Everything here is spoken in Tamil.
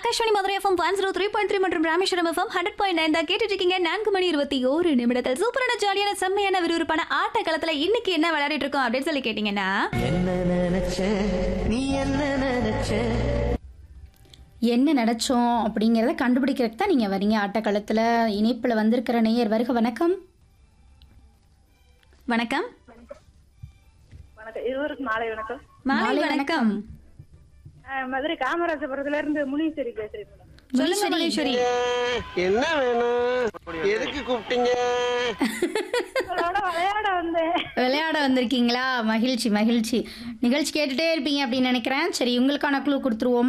Akashvani Madurai FM one zero three point three மற்றும் Rameswaram FM hundred point nine தான் கேட்டுட்டு இருக்கீங்க நான்கு மணி இருபத்தி ஒரு நிமிடத்தில் சூப்பரான ஜாலியான செம்மையான விறுவிறுப்பான ஆட்ட களத்துல இன்னைக்கு என்ன விளையாடிட்டு இருக்கோம் அப்படின்னு சொல்லி கேட்டீங்கன்னா என்ன நினைச்ச நீ என்ன நினைச்ச என்ன நினைச்சோம் அப்படிங்கிறத கண்டுபிடிக்கிறதுக்கு தான் நீங்கள் வரீங்க ஆட்டக்களத்தில் இணைப்பில் வந்திருக்கிற நேயர் வருக வணக்கம் வணக்கம் வணக்கம் இருவருக்கு மாலை வணக்கம் மாலை வணக்கம் அஹ் மதுரை காமராஜபுரத்துல இருந்து முனீஸ்வரி பேசுறேன் மேடம் சொல்லுங்க மகேஸ்வரி என்ன வேணும் எதுக்கு கூப்பிட்டீங்க உங்களோட விளையாட வந்தேன் விளையாட வந்திருக்கீங்களா மகிழ்ச்சி மகிழ்ச்சி நிகழ்ச்சி கேட்டுட்டே இருப்பீங்க அப்படின்னு நினைக்கிறேன் சரி உங்களுக்கான குழு கொடுத்துருவோமா